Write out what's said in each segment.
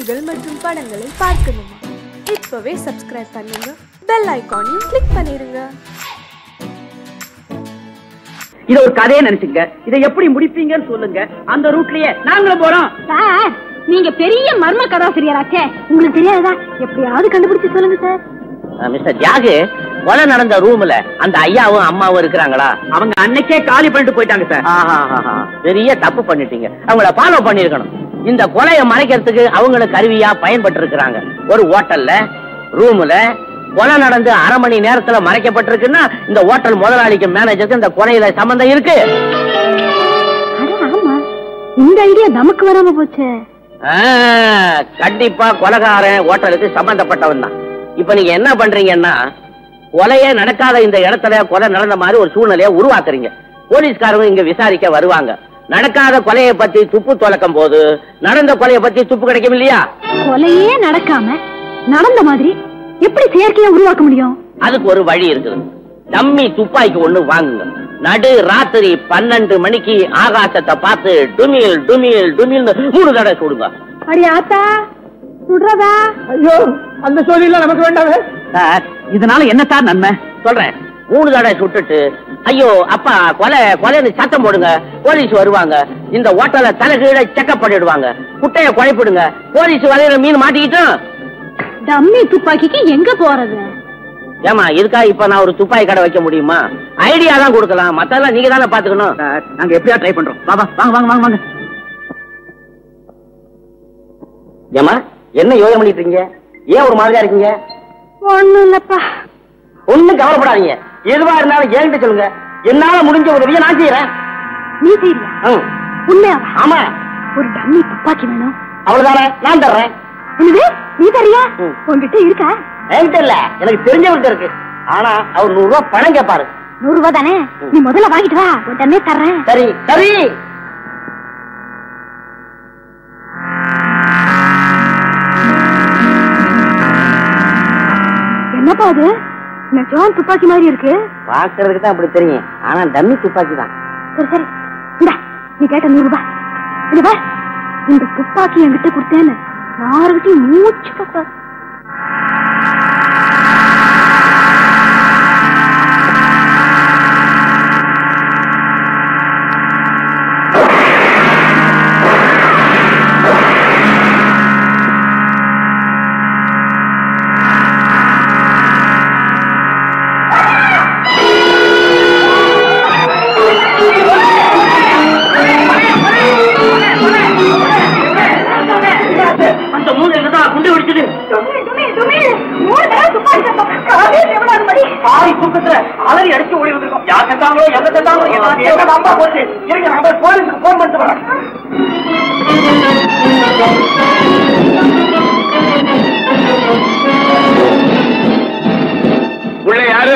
நிகழ்ச்சிகள் மற்றும் படங்களை பார்க்கணுமா இப்பவே சப்ஸ்கிரைப் பண்ணுங்க பெல் ஐகானையும் கிளிக் பண்ணிருங்க இத ஒரு கதையை நினைச்சுங்க இதை எப்படி முடிப்பீங்கன்னு சொல்லுங்க அந்த ரூட்லயே நாங்களும் போறோம் சார் நீங்க பெரிய மர்ம கதாசிரியராச்சே உங்களுக்கு தெரியாதா எப்படியாவது கண்டுபிடிச்சு சொல்லுங்க சார் மிஸ்டர் தியாகு கொலை நடந்த ரூம்ல அந்த ஐயாவும் அம்மாவும் இருக்கிறாங்களா அவங்க அன்னைக்கே காலி பண்ணிட்டு போயிட்டாங்க சார் ஆஹாஹாஹா. பெரிய தப்பு பண்ணிட்டீங்க அவங்கள ஃபாலோ பண்ணிருக்கணும் இந்த கொலையை மறைக்கிறதுக்கு அவங்களுக்கு கருவியா பயன்பட்டு இருக்கிறாங்க ஒரு ஹோட்டல்ல ரூம்ல கொலை நடந்து அரை மணி நேரத்துல மறைக்கப்பட்டிருக்குன்னா இந்த ஹோட்டல் முதலாளிக்கு மேனேஜருக்கு இந்த கொலையில சம்பந்தம் இருக்கு அட ஆமா இந்த ஐடியா நமக்கு வராம போச்சே ஆ, கண்டிப்பா கொலைகாரன் ஹோட்டலுக்கு சம்பந்தப்பட்டவன் தான் இப்ப நீங்க என்ன பண்றீங்கன்னா கொலையே நடக்காத இந்த இடத்துல கொலை நடந்த மாதிரி ஒரு சூழ்நிலையை உருவாக்குறீங்க போலீஸ்காரங்க இங்க விசாரிக்க வருவாங்க நடக்காத கொலையை பத்தி துப்பு துலக்கும் போது நடந்த கொலையை பத்தி துப்பு கிடைக்கும் இல்லையா கொலையே நடக்காம நடந்த மாதிரி எப்படி செயற்கையா உருவாக்க முடியும் அதுக்கு ஒரு வழி இருக்குது டம்மி துப்பாக்கி ஒண்ணு வாங்குங்க நடு ராத்திரி பன்னெண்டு மணிக்கு ஆகாசத்தை பார்த்து டுமில் டுமில் டுமில்னு மூணு தடவை சுடுங்க அடி ஆத்தா சுடுறதா ஐயோ அந்த சோழில நமக்கு வேண்டாம் சார் இதனால என்ன சார் நன்மை சொல்றேன் மூணு தடவை சுட்டுட்டு ஐயோ அப்பா கொலை கொலைன்னு சத்தம் போடுங்க போலீஸ் வருவாங்க இந்த ஹோட்டலை தலைகீழ செக்அப் பண்ணிடுவாங்க குட்டைய குழைப்பிடுங்க போலீஸ் வலையில மீன் மாட்டிக்கிட்டோம் டம்மி துப்பாக்கிக்கு எங்க போறது ஏமா இதுக்கா இப்ப நான் ஒரு துப்பாக்கி கடை வைக்க முடியுமா ஐடியா தான் கொடுக்கலாம் மத்தெல்லாம் நீங்க தானே பாத்துக்கணும் சார் நாங்க எப்படியா ட்ரை பண்றோம் வா வா வாங்க வாங்க வாங்க வாங்க ஏமா என்ன யோசனை பண்ணிட்டு இருக்கீங்க ஏன் ஒரு மாதிரியா இருக்கீங்க ஒண்ணும் இல்லப்பா ஒண்ணும் கவலைப்படாதீங்க எதுவா இருந்தாலும் என்கிட்ட சொல்லுங்க என்னால முடிஞ்ச உதவியை நான் செய்யறேன் நீ செய்யறியா ம், உண்மையாவா ஆமா ஒரு டம்மி துப்பாக்கி வேணும் அவ்வளவுதானே நான் தர்றேன் என்னது நீ தரியா ம். உன்கிட்ட இருக்கா என்கிட்ட இல்ல எனக்கு தெரிஞ்சவர்கிட்ட இருக்கு ஆனா அவர் நூறு ரூபாய் பணம் கேட்பாரு நூறு ரூபாய் தானே நீ முதல்ல வாங்கிட்டு வா உடனே தர்றேன் சரி சரி என்னப்பா அது நிஜம் துப்பாக்கி மாதிரி இருக்கு பாக்குறதுக்கு தான் அப்படி தெரியும் ஆனா டம்மி துப்பாக்கி தான் சரி சரி இந்தா நீ கேட்ட நூறு ரூபாய் இது வா இந்த துப்பாக்கி என்கிட்ட கொடுத்தேன்னு யாருகிட்டயும் மூச்சு கப்பா அந்த மூணு தான் குண்டு வெடிச்சது பாதி தூக்கத்துல அலறி அடிச்சு ஓடி வந்திருக்கோம் யார் செத்தாங்களோ எங்க செத்தாங்களோ எங்க அம்மா போச்சு இருங்க நம்ம போலீஸுக்கு போன் பண்ணிட்டு வரேன் உள்ள யாரு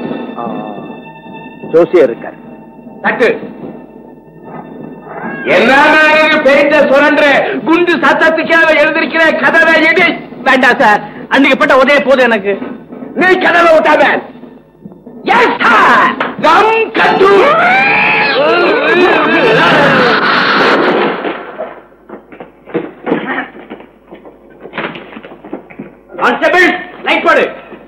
ஜோசியர் இருக்காரு தட்டு என்ன பெயிண்ட சுரன்ற குண்டு சத்தத்துக்காக எழுந்திருக்கிற கதவை எடு வேண்டாம் சார் அன்னைக்கு பட்ட உதய போதும் எனக்கு நீ கதவை விட்டாத எஸ் சார் கம் கட்டு கான்ஸ்டபிள் லைட் போடு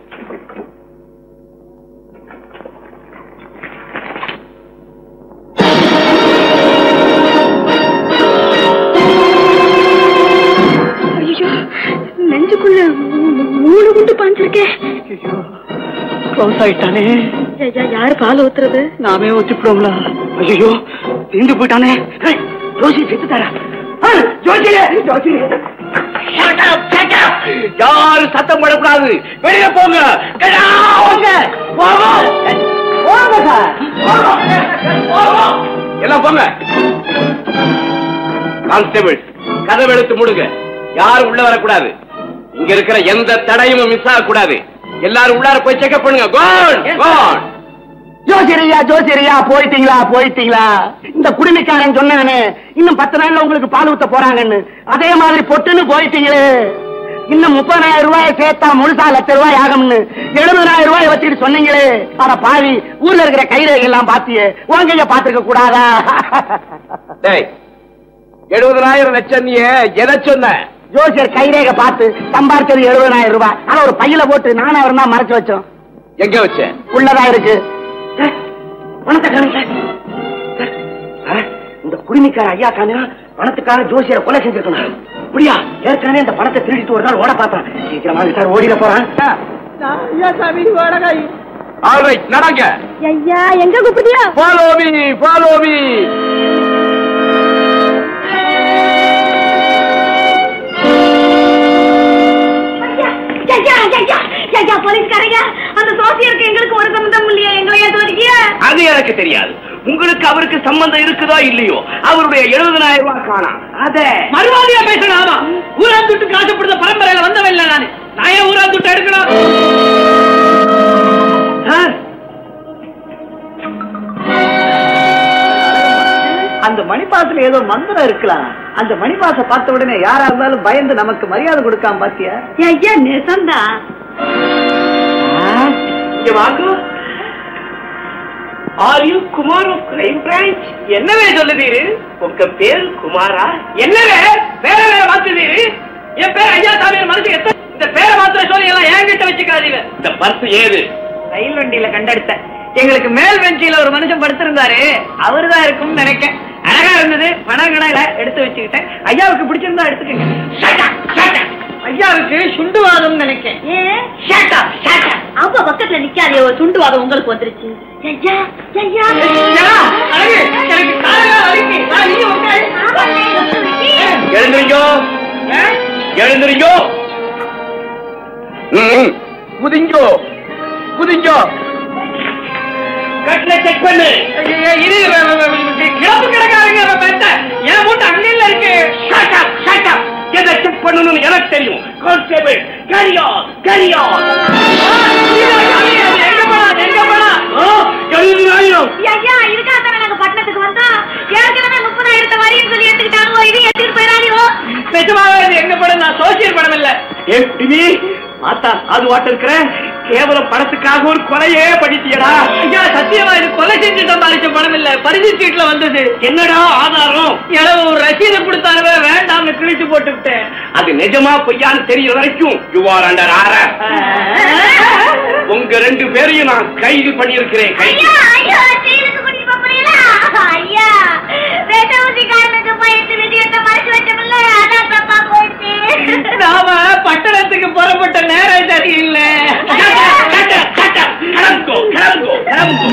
ஐயோ நெஞ்சுக்குள்ள மூணு குண்டு பாஞ்சிருக்கே க்ளோஸ் ஆயிட்டானே யாரு பால் ஊத்துறது நாமே வச்சுப்போம்ல ஐயோ தீண்டு போயிட்டானே ஏய், ஜோசி செத்து தர ஜோசியே ஜோசியே யாரு சத்தம் போடக்கூடாது வெளியே போங்க Get out! போங்க போங்க சார் போங்க. எல்லாம் போங்க கான்ஸ்டபிள் கதவை எடுத்து மூடுங்க யாரும் உள்ள வரக்கூடாது இங்க இருக்கிற எந்த தடையும் மிஸ் ஆகக்கூடாது எல்லாரும் உள்ளார போய் செக்அப் பண்ணுங்க கோன் கோன் ஜோசியரையா ஜோசியரையா போயிட்டீங்களா போயிட்டீங்களா இந்த குடிமைக்காரன் சொன்னானே இன்னும் பத்து நாள்ல உங்களுக்கு பால் ஊத்த போறாங்கன்னு அதே மாதிரி பொட்டுன்னு போயிட்டீங்களே இன்னும் முப்பதாயிரம் ரூபாய் சேர்த்தா முழுசா லட்ச ரூபாய் ஆகும்னு எழுபதாயிரம் ரூபாய் வச்சுட்டு சொன்னீங்களே அட பாவி ஊர்ல இருக்கிற கைரேகை எல்லாம் பாத்தியே உங்க பாத்துக்க கூடாதா டேய் எழுபதாயிரம் லட்சம் நீ எதை சொன்ன ஜோசியர் கைரேக பார்த்து சம்பாரிச்சது எழுபதாயிரம் ரூபாய் ஆனா ஒரு பையில போட்டு நானும் அவரும் தான் மறைச்சு வச்சோம் எங்க வச்ச உள்ளதா இருக்கு சார், பணத்தை காணுங்க சார். சார், இந்த குடிமிக்கார ஐயா காணா பணத்துக்காக ஜோசியரை கொலை செஞ்சிருக்கணும் அப்படியா ஏற்கனவே இந்த பணத்தை திருடிட்டு ஒரு நாள் ஓட பார்த்தேன் சீக்கிரமா சார் ஓடிட போறான் ஆல்ரைட் நடங்க ஐயா எங்க கூப்பிடுறியா ஃபாலோ மீ ஃபாலோ மீ போலீஸ்காரங்க அந்த சோசியருக்கு எங்களுக்கு ஒரு சம்பந்தம் இல்லையா எங்களை ஏன் தோதிக்கிய அது எனக்கு தெரியாது உங்களுக்கு அவருக்கு சம்பந்தம் இருக்குதோ இல்லையோ அவருடைய எழுபதனாயிரம் ரூபாய் காணாம் அத மறுவாதியா பேசணும் ஆமா ஊராந்துட்டு காசுப்படுத்த பரம்பரையில வந்தவன் இல்ல நானு நான் ஏன் ஊராந்துட்டு எடுக்கணும் சார் அந்த மணிப்பாசுல ஏதோ மந்திரம் இருக்கலாம் அந்த மணிப்பாச பார்த்த உடனே யாரா இருந்தாலும் பயந்து நமக்கு மரியாதை கொடுக்காம பாத்தியா ஐயா நெசந்தா இங்க வாங்க are you Kumar of crime branch என்னவே சொல்லுதீரு உங்க பேர் குமாரா என்னவே பேர வேற மாத்துதீரு என் பேர் ஐயா சாமி மனசு எத்த இந்த பேரை மாத்திர சொல்லி எல்லாம் என்கிட்ட வச்சுக்காதீங்க இந்த பர்ஸ் ஏது ரயில் வண்டியில கண்டெடுத்தேன் எங்களுக்கு மேல் பெஞ்சில ஒரு மனுஷன் படுத்திருந்தாரு அவருதான் இருக்கும்னு நினைக்கேன் அழகா இருந்தது பணம் கடையில எடுத்து வச்சுக்கிட்டேன் ஐயாவுக்கு பிடிச்சிருந்தா எடுத்துக்கங்க Shut up, shut up. ஐயாவுக்கு சுண்டுவாதம் நினைக்கேன் Shut up, shut up. அவ பக்கத்துல நிக்காதே ஒரு சுண்டுவாதம் உங்களுக்கு வந்துருச்சு ஐயா ஐயா ஐயா, அழகு, எனக்கு காலையில வலிக்கு. நான் இங்க உட்காரு. எழுந்திருங்கோ எழுந்திருங்கோ ம், குதிங்கோ குதிங்கோ கட்டில செக் பண்ணு ஐயா, இரு வ- வ- வ- வ- கிளப்பு கிடக்காருங்க அவன் பெத்த என் மூட்டை அங்கேல இருக்கு Shut up, shut up. எதை செக் பண்ணணும்னு எனக்கு தெரியும் கான்ஸ்டேபிள் கரியா கரியா எங்க போனா எங்க போனா எழுபதாயிரம் ஐயா இதுக்காக தானே நாங்க பட்டணத்துக்கு வந்தோம் ஏற்கனவே முப்பதாயிரத்தை வரின்னு சொல்லி எடுத்துக்கிட்டாங்க இது எடுத்துட்டு போயிடாதீங்க நிஜமாவே இது எங்க படம் நான் சோசியல் படம் இல்ல எப்படி மாத்தா அது வாட்ட இருக்கிற கேவலம் பணத்துக்காக ஒரு கொலையே படித்தியடா ஐயா சத்தியமா இது கொலை செஞ்சு சம்பாதிச்ச படம் இல்ல பரிசு சீட்ல வந்தது என்னடா ஆதாரம் இளவு ஒரு ரசீது கொடுத்தாருவே வேண்டாம்னு கிழிச்சு போட்டு விட்டேன் அது நிஜமா பொய்யான்னு தெரியற வரைக்கும் யூ ஆர் அண்டர் உங்க ரெண்டு பேரையும் நான் கைது பண்ணியிருக்கிறேன் கைது ஐயா ஐயா ஜெயிலுக்கு கூட்டிட்டு போக முடியல ஐயா வேட்ட ஊசிக்காரனுக்கு பயந்து விதியத்தை மறைச்சு வச்சோம்ல அதான் தப்பா போயிடுச்சு நாம பட்டணத்துக்கு புறப்பட்ட நேரம் சரியில்லை கிளம்புங்கோ கிளம்புங்கோ கிளம்புங்கோ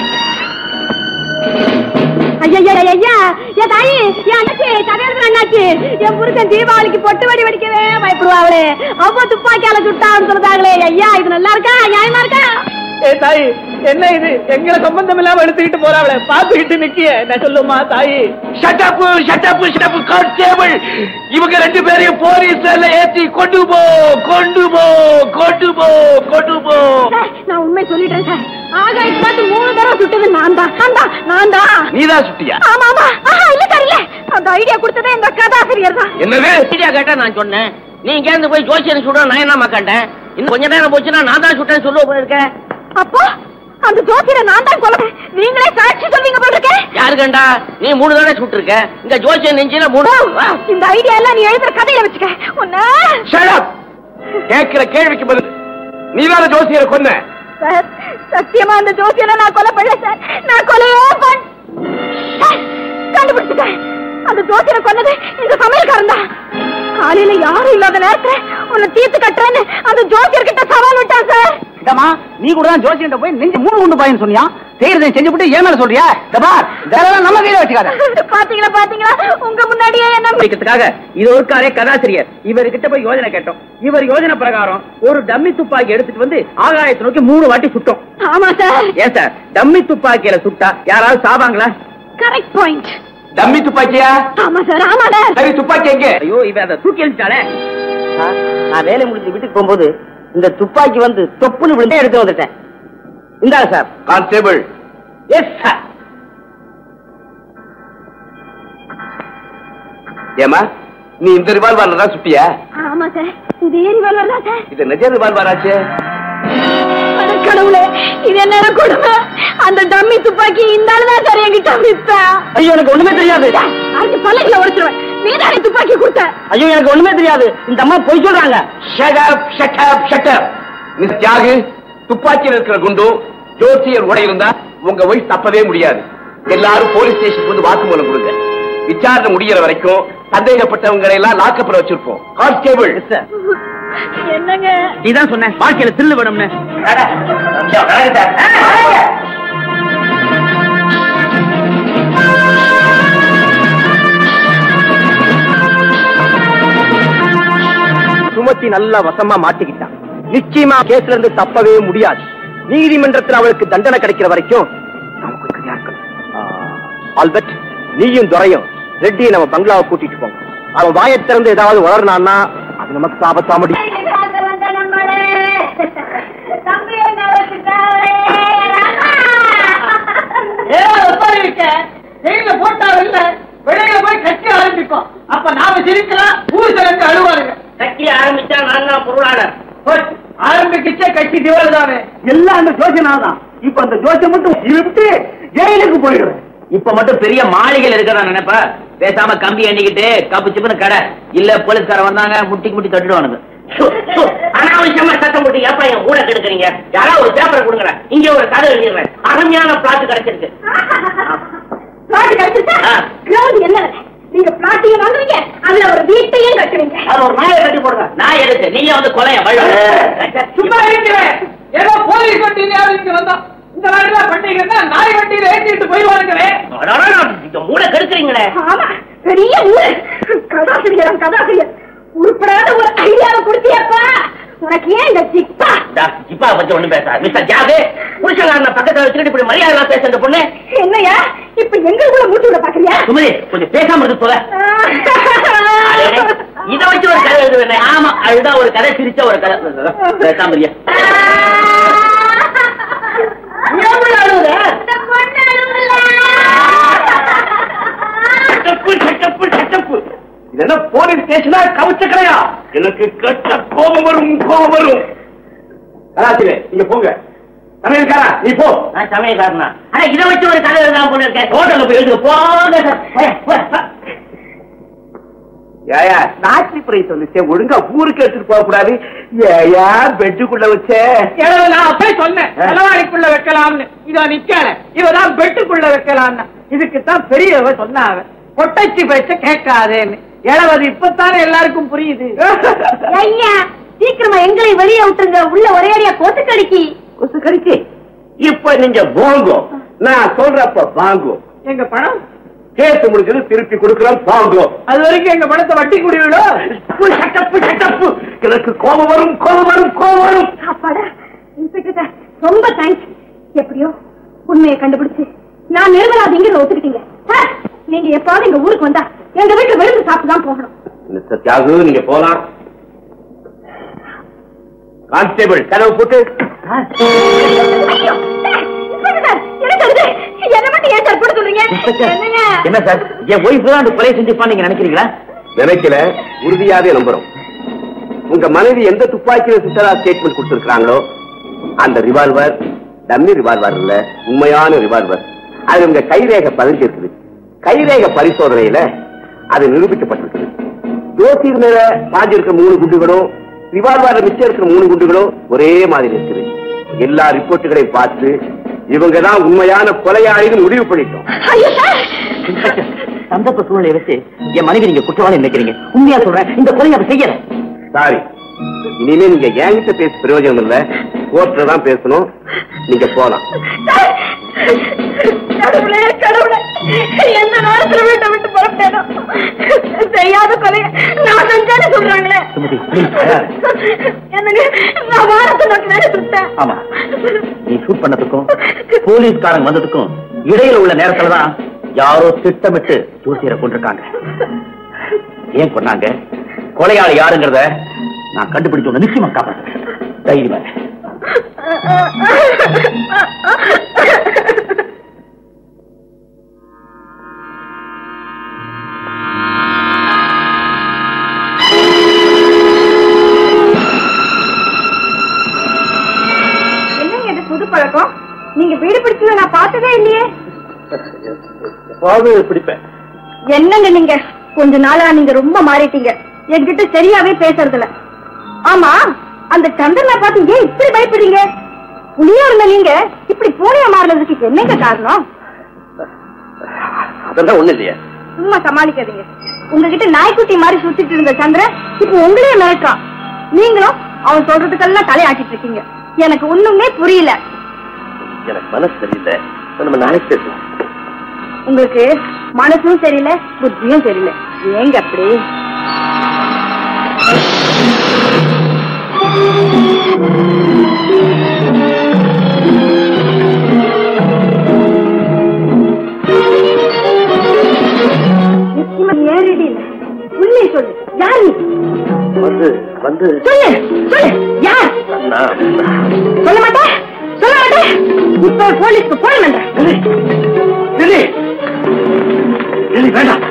ஐயா ஐயா என் தாயி என் அண்ணாச்சி கதையில அண்ணாச்சி என் புருஷன் தீபாவளிக்கு பொட்டு வெடி வெடிக்கவே பயப்படுவாங்களே அவ்வளவு துப்பாக்கியால சுட்டான்னு சொல்றாங்களே ஐயா இது நல்லா இருக்கா நியாயமா இருக்கா ஏ தாய் என்ன இது எங்களை சம்பந்தம் இல்லாம எடுத்துக்கிட்டு போறாவளே பாத்துக்கிட்டு நிக்கிய என்ன சொல்லுமா தாயி ஷட்டப்பு ஷட்டப்பு ஷட்டப்பு கான்ஸ்டேபிள் இவங்க ரெண்டு பேரையும் போலீஸ் ஏத்தி கொண்டு போ கொண்டு போ கொண்டு போ கொண்டு போ சார், நான் உண்மை சொல்லிடுறேன் சார் ஆகாயத்து பார்த்து மூணு தடவை சுட்டது நான் தான் நான் தான் நான் தான் நீதான் சுட்டியா ஆமா ஆமா ஆஹா, இல்ல சார் இல்ல அந்த ஐடியா கொடுத்ததே எங்க கதாசிரியர் தான் என்னது ஐடியா கேட்டா நான் சொன்னேன் நீ இங்க இருந்து போய் ஜோசியன் சுட நான் என்ன மாட்டேன் இன்னும் கொஞ்ச நேரம் போச்சுன்னா நான் தான் சுட்டேன்னு சொல்லுவ போயிருக்கேன் அப்போ அந்த ஜோசியரை நான் தான் கொலை நீங்களே சாட்சி சொல்வீங்க போல இருக்கே யாரு கண்டா நீ மூணு தடவை சுட்டிருக்க இங்க ஜோசியன் நெஞ்சில மூணு வா. இந்த ஐடியா எல்லாம் நீ எழுதுற கதையில வச்சுக்க உன்ன ஷடப் கேட்கிற கேள்விக்கு பதில் நீதான ஜோசியரை கொன்ன சார் சத்தியமா அந்த ஜோசியரை நான் கொலை பண்ணல சார் நான் கொலையே பண்ண சார், கண்டுபிடிச்சிட்டேன் அந்த ஜோசியரை கொன்னது இந்த சமையல்காரன் தான் காலையில யாரும் இல்லாத நேரத்துல உன்னை தீர்த்து கட்டுறேன்னு அந்த ஜோசியர் கிட்ட சவால் விட்டான் சார் ஏமா நீ கூட தான் ஜோசியன் போய் நெஞ்சு மூணு உண்டு பாயின்னு சொன்னியா செய்யறதை செஞ்சுவிட்டு ஏன் மேல சொல்றியா தபார் இதெல்லாம் நம்ம கையில வச்சுக்காத பாத்தீங்களா பாத்தீங்களா உங்க முன்னாடியே என்ன முடிக்கிறதுக்காக இது ஒரு காரே கதாசிரியர் இவர்கிட்ட போய் யோஜனை கேட்டோம் இவர் யோஜனை பிரகாரம் ஒரு டம்மி துப்பாக்கி எடுத்துட்டு வந்து ஆகாயத்தை நோக்கி மூணு வாட்டி சுட்டோம் ஆமா சார் ஏன் சார் டம்மி துப்பாக்கியில சுட்டா யாராவது சாவாங்களா கரெக்ட் பாயிண்ட் டம்மி துப்பாக்கியா ஆமா சார் ஆமா சார் சரி துப்பாக்கி எங்க ஐயோ இவ அதை தூக்கி எழுதிட்டாளே நான் வேலை முடிஞ்சு வீட்டுக்கு போகும்போது இந்த துப்பாக்கி வந்து தொப்புன்னு விழுந்து எடுத்து வந்துட்டேன் இந்தாங்க சார் கான்ஸ்டேபிள் எஸ் சார் ஏமா நீ இந்த ரிவால்வர்ல தான் சுட்டியா ஆமா சார் இதே ரிவால்வர் தான் சார் இது நிஜ ரிவால்வர் ஆச்சே அட கடவுளே இது என்ன கொடுமை அந்த டம்மி துப்பாக்கி இந்த ஆளு தான் சார் என்கிட்ட வித்தா ஐயோ எனக்கு ஒண்ணுமே தெரியாது அதுக்கு பல்லக்கில உடைச்சிருவேன் நீதானே துப்பாக்கி கொடுத்த ஐயோ எனக்கு ஒண்ணுமே தெரியாது இந்த அம்மா பொய் சொல்றாங்க Shut up, shut up, shut up. Miss Thiyagu துப்பாக்கியில் இருக்கிற குண்டு ஜோசியர் உடை இருந்தா உங்க ஒய்ஃப் தப்பவே முடியாது எல்லாரும் போலீஸ் ஸ்டேஷன் வந்து வாக்குமூலம் கொடுங்க விசாரணை முடியற வரைக்கும் சந்தேகப்பட்டவங்களை எல்லாம் லாக்கப்ல வச்சிருப்போம் கான்ஸ்டேபிள் என்னங்க நீதான் சொன்ன வாழ்க்கையில தில்லு வேணும்னு சுமத்தி நல்லா வசமா மாட்டிக்கிட்டான் நிச்சயமா கேஸ்ல இருந்து தப்பவே முடியாது நீதிமன்றத்தில் அவளுக்கு தண்டனை கிடைக்கிற வரைக்கும் நமக்கு சரியா இருக்கணும். ஆ, ஆல்பர்ட் நீயும் துறையும் ரெட்டியை நம்ம பங்களாவை கூட்டிட்டு போங்க அவன் வாயை திறந்து ஏதாவது வளர்னான்னா அது நமக்கு ஆபத்தா முடியும் போட்டாவில்ல வெளியில போய் கட்சி ஆரம்பிக்கும் அப்ப நாம சிரிக்கலாம் ஊர் சிறந்து அழுவாருங்க கட்சி ஆரம்பிச்சா நான் தான் பொருளாளர் போச்சு. ஆரம்பிக்கிச்சே கட்சி திவால் தானே எல்லாம் அந்த ஜோசியனாதான் இப்ப அந்த ஜோசியம் மட்டும் விட்டு ஜெயிலுக்கு போயிடுவேன் இப்ப மட்டும் பெரிய மாளிகையில் இருக்கிறதா நினைப்ப பேசாம கம்பி எண்ணிக்கிட்டு கப்பு சிப்புன்னு கடை இல்ல போலீஸ்கார வந்தாங்க முட்டிக்கு முட்டி தட்டுடுவானுங்க சு, சு, அனாவசியமா சத்தம் போட்டு ஏப்பா என் ஊட கெடுக்குறீங்க யாராவது ஒரு பேப்பரை கொடுங்க இங்க ஒரு கதை எழுதிடுறேன் அருமையான பிளாட் கிடைச்சிருக்கு பிளாட் கிடைச்சிருச்சா ஆ. கிரவுண்ட் என்ன விலை? நீங்க பிளாட்டையும் வாங்குறீங்க அதுல ஒரு வீட்டையும் கட்டுவீங்க அது ஒரு நாயை கட்டி போடுங்க நான் எதுக்கு நீங்க வந்து கொலைய சும்மா இருக்கிறேன் ஏதோ போலீஸ் வண்டியில இங்க வந்தோம் இந்த நாட்டுல பண்டிகைன்னா நாய் வண்டியில ஏற்றிட்டு போயிடுவானுங்களே இங்க மூட கெடுக்குறீங்களே ஆமா பெரிய ஊரு கதாசிரியர் கதாசிரியர் உருப்படாத ஒரு ஐடியாவை கொடுத்தியப்பா உனக்கு ஏன் இந்த சிப்பா இப்பா பத்தி ஒண்ணும் பேசாது மிஸ்டர் ஜாகு புருஷன் பக்கத்துல வச்சுக்கிட்டு இப்படி மரியாதை பேச இந்த பொண்ணு என்னையா இப்ப எங்களுக்குள்ள மூச்சு விட பாக்குறியா சுமதி கொஞ்சம் பேசாம இருக்கு போல இத வச்சு ஒரு கதை எழுதுவேன் ஆமா அதுதான் ஒரு கதை சிரிச்ச ஒரு கதை பேசாம இருக்கியா? சட்டப்பு சட்டப்பு சட்டப்பு இது என்ன போலீஸ் ஸ்டேஷனா கவச்ச கடையா எனக்கு கட்ட கோபம் வரும் கோபம் வரும் கலாச்சிலே நீங்க போங்க சமையல்காரா நீ போ நான் சமயக்காரனா ஆனா இத வச்சு ஒரு கதை எழுதாம போல இருக்கேன் ஹோட்டல்ல போய் எழுதுங்க போங்க சார். போய், போய், போய். ஏயா நாச்சி பிரைஸ் வந்துச்சே ஒழுங்கா ஊருக்கு எடுத்துட்டு போக கூடாது ஏயா பெட்டுக்குள்ள வச்சே கிழவு நான் அப்பயே சொன்னேன் தலைவாணிக்குள்ள வைக்கலாம்னு இதோ நிக்கான இவதான் பெட்டுக்குள்ள வைக்கலாம்னு இதுக்குத்தான் பெரியவ சொன்னாவ பொட்டச்சி பேச்ச கேட்காதேன்னு இளவது இப்பத்தானே எல்லாருக்கும் புரியுது ஐயா சீக்கிரமா எங்களை வெளியே விட்டுருங்க உள்ள ஒரே அடியா கோத்து கடிக்கி கொசு கடிக்கு இப்ப நீங்க வாங்கோ நான் சொல்றப்ப வாங்கோ எங்க பணம் கேஸ் முடிஞ்சது திருப்பி கொடுக்கிறோம் வாங்கோ அது வரைக்கும் எங்க பணத்தை வட்டி குடிவிடும் சட்டப்பு சட்டப்பு எனக்கு கோபம் வரும் கோபம் வரும் கோபம் வரும் அப்பாடா இன்ஸ்பெக்டர் சார் ரொம்ப தேங்க்ஸ் எப்படியோ உண்மையை கண்டுபிடிச்சு நான் நிர்மலாதிங்கிற ஒத்துக்கிட்டீங்க சார் நீங்க எப்பாவது எங்க ஊருக்கு வந்தா எங்க வீட்டுல விருந்து சாப்பிட்டு தான் போகணும் மிஸ்டர் தியாகு நீங்க போலாம் கான்ஸ்டேபிள் கதவு போட்டு ஐயோ, சார், இன்ஸ்பெக்டர் சார், எனக்கு வருது. என்ன மட்டும் ஏன் சார் போட சொல்றீங்க என்னங்க என்ன சார் என் ஒய்ஃப் தான் அந்த கொலை செஞ்சிருப்பான்னு நீங்க நினைக்கிறீங்களா நினைக்கல உறுதியாவே நம்புறோம் உங்க மனைவி எந்த துப்பாக்கியில சுத்தரா ஸ்டேட்மெண்ட் கொடுத்திருக்காங்களோ அந்த ரிவால்வர் டம்மி ரிவால்வர் இல்ல உண்மையான ரிவால்வர் அது உங்க கைரேகை பதிஞ்சிருக்குது கைரேகை பரிசோதனையில அது நிரூபிக்கப்பட்டிருக்குது ஜோசியர் மேல பாஞ்சிருக்க மூணு குண்டுகளும் ரிவால்வர்ல மிச்சம் இருக்கிற மூணு குண்டுகளும் ஒரே மாதிரி இருக்குது எல்லா ரிப்போர்ட்டுகளையும் பார்த்து இவங்க தான் உண்மையான கொலையாளின்னு முடிவு பண்ணிட்டோம் ஐயோ சார் இன்ஸ்பெக்டர், சந்தர்ப்ப சூழ்நிலை வச்சு என் மனைவி நீங்க குற்றவாளி நினைக்கிறீங்க உண்மையா சொல்றேன் இந்த கொலை அவ செய்யல சாரி இனிமே நீங்க என்கிட்ட பேச பிரயோஜனம் இல்ல கோர்ட்ல தான் பேசணும் நீங்க போலாம் கடவுளே கடவுளே எந்த நேரத்துல வீட்டை விட்டு புறப்பட்டேனோ செய்யாத கொலை நான் செஞ்சேன்னு சொல்றாங்களே சுமதி, please, அழாத. என்னங்க நான் வாரத்தை நோக்கி தானே சுட்டேன் ஆமா நீ ஷூட் பண்ணதுக்கும் போலீஸ்காரங்க வந்ததுக்கும் இடையில உள்ள நேரத்துல தான் யாரோ திட்டமிட்டு ஜோசியரை கொண்டிருக்காங்க ஏன் கொன்னாங்க கொலையாளி யாருங்கிறத நான் கண்டுபிடிச்சு உன்னை நிச்சயமா காப்பாற்றுறேன் தைரியமா இரு. என்னங்க இது புது பழக்கம் நீங்க வீடு பிடிச்சத நான் பார்த்ததே இல்லையே எப்பாவது பிடிப்பேன் என்னங்க நீங்க கொஞ்ச நாளா நீங்க ரொம்ப மாறிட்டீங்க என்கிட்ட சரியாவே பேசுறது இல்ல ஆமா அந்த சந்திரனை பார்த்து ஏன் இப்படி பயப்படுறீங்க புளியா இருந்த நீங்க இப்படி பூனையா மாறினதுக்கு என்னங்க காரணம் அதெல்லாம் ஒண்ணு இல்லையா சும்மா சமாளிக்காதீங்க உங்ககிட்ட நாய்க்குட்டி மாதிரி சுத்திட்டு இருந்த சந்திரன் இப்ப உங்களையே மிரட்டுறான் நீங்களும் அவன் சொல்றதுக்கெல்லாம் தலையாட்டிட்டு இருக்கீங்க எனக்கு ஒண்ணுமே புரியல எனக்கு மனசு சரியில்லை நம்ம நாளைக்கு பேசலாம் உங்களுக்கு மனசும் சரியில்லை புத்தியும் சரியில்லை ஏங்க அப்படி நிச்சயமா ஏறிடி இல்ல உண்மை சொல்லு யார் நீ வந்து வந்து சொல்லு சொல்லு யார் நான் சொல்ல மாட்டேன் சொல்ல மாட்டேன் இப்ப போலீஸ்க்கு போன் பண்றேன் லிலி லிலி வேண்டாம்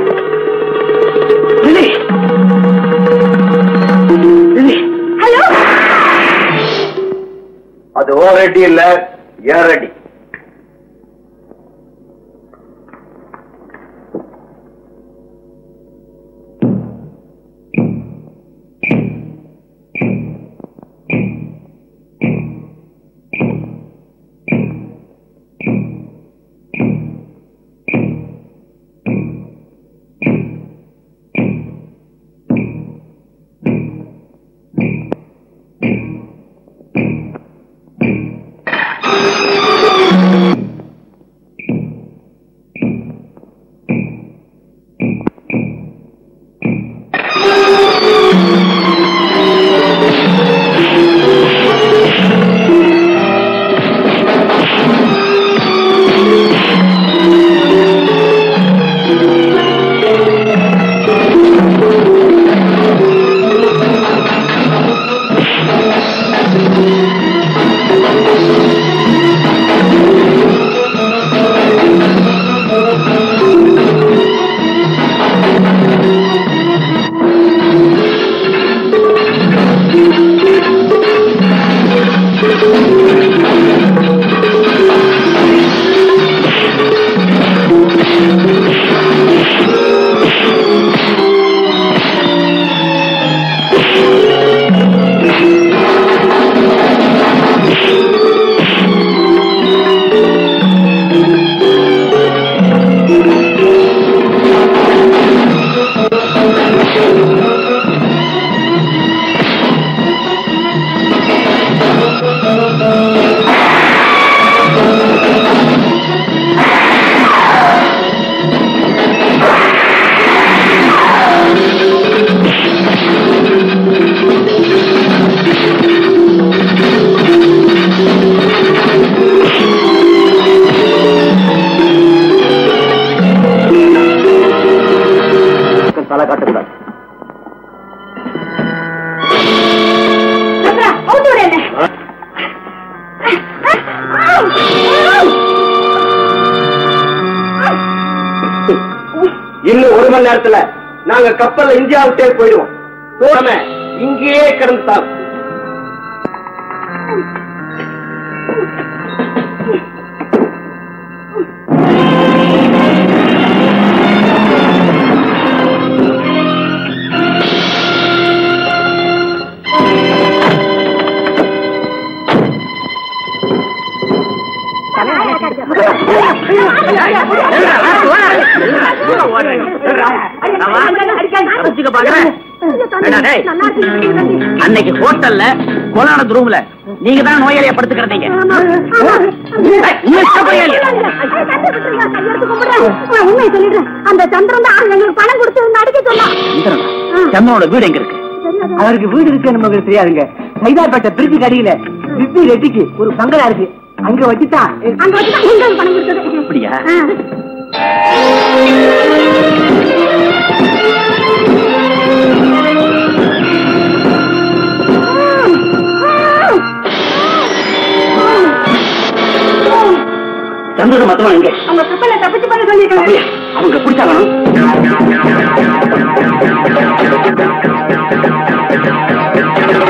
லிலி லிலி ஹலோ அது ஓ ரெடி இல்ல ஏன் ரெடி தலை காட்டுகிறார் சந்திரா அவுத்து விடு என்ன இன்னும் ஒரு மணி நேரத்துல நாங்க கப்பல்ல இந்தியா விட்டே போயிடுவோம் போடாம இங்கேயே கிடந்து தான் அன்னைக்கு ஹோட்டல்ல கோலானத் ரூம்ல நீங்க தான் நோயாளிய படுத்துக்கிறதீங்க உண்மை சொல்லிடுறேன் அந்த சந்திரன் தான் எங்களுக்கு பணம் கொடுத்து அடிக்க சொன்னான் சந்தனோட வீடு எங்க இருக்கு அவருக்கு வீடு இருக்கு நமக்கு தெரியாதுங்க சைதாப்பேட்டை பிரிட்ஜுக்கு அடியில விப்பி ரெட்டிக்கு ஒரு பங்களா இருக்கு அங்க வச்சுதான் அங்க வச்சு தான் எங்களுக்கு பணம் கொடுத்தது அப்படியா சந்தோஷம் மொத்தமா எங்க அவங்க கப்பல்ல தப்பிச்சு பண்ண சொல்லிருக்காங்க அப்படியா அவங்க பிடிச்சாகணும்